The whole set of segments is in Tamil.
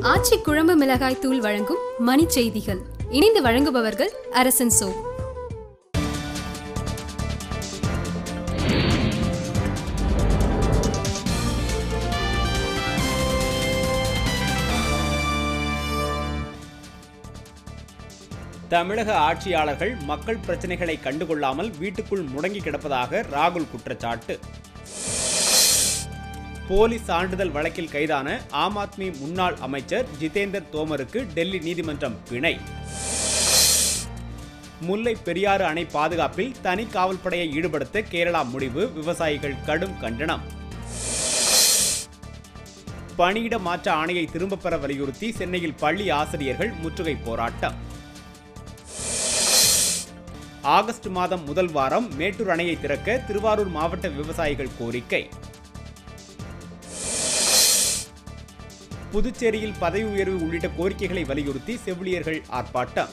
ஆச்சி குழம்பு மிளகாய் தூள் வழங்கும் மணி செய்திகள் இணைந்து வழங்குபவர்கள் அரசன் சோ தமிழக ஆட்சியாளர்கள் மக்கள் பிரச்சனைகளை கண்டுகொள்ளாமல் வீட்டுக்குள் முடங்கி கிடப்பதாக ராகுல் குற்றச்சாட்டு போலி சான்றிதழ் வழக்கில் கைதான ஆம் ஆத்மி முன்னாள் அமைச்சர் ஜிதேந்தர் தோமருக்கு டெல்லி நீதிமன்றம் பிணை முல்லை பெரியாறு அணை பாதுகாப்பில் தனி காவல்படையை ஈடுபடுத்த கேரளா முடிவு விவசாயிகள் கடும் கண்டனம் பணியிட மாற்ற ஆணையை திரும்பப் பெற வலியுறுத்தி சென்னையில் பள்ளி ஆசிரியர்கள் முற்றுகை போராட்டம் ஆகஸ்ட் மாதம் முதல் வாரம் மேட்டூர் அணையை திறக்க திருவாரூர் மாவட்ட விவசாயிகள் கோரிக்கை புதுச்சேரியில் பதவி உயர்வு உள்ளிட்ட கோரிக்கைகளை வலியுறுத்தி செவிலியர்கள் ஆர்ப்பாட்டம்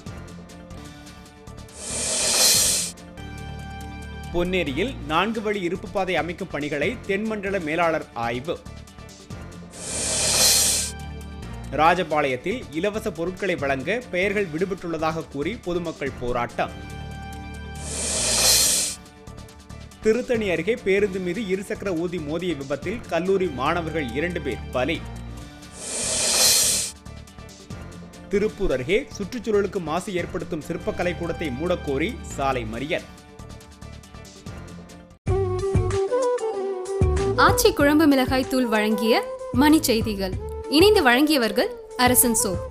பொன்னேரியில் நான்கு வழி இருப்பு பாதை அமைக்கும் பணிகளை தென்மண்டல மேலாளர் ஆய்வு ராஜபாளையத்தில் இலவச பொருட்களை வழங்க பெயர்கள் விடுபட்டுள்ளதாக கூறி பொதுமக்கள் போராட்டம் திருத்தணி அருகே பேருந்து மீது இருசக்கர ஊதி மோதிய விபத்தில் கல்லூரி மாணவர்கள் இரண்டு பேர் பலி திருப்பூர் அருகே சுற்றுச்சூழலுக்கு மாசு ஏற்படுத்தும் சிற்பக்கலை கூடத்தை மூடக்கோரி சாலை மறியல் ஆச்சி குழம்பு மிளகாய் தூள் வழங்கிய மணி செய்திகள் இணைந்து வழங்கியவர்கள் அரசன் சோ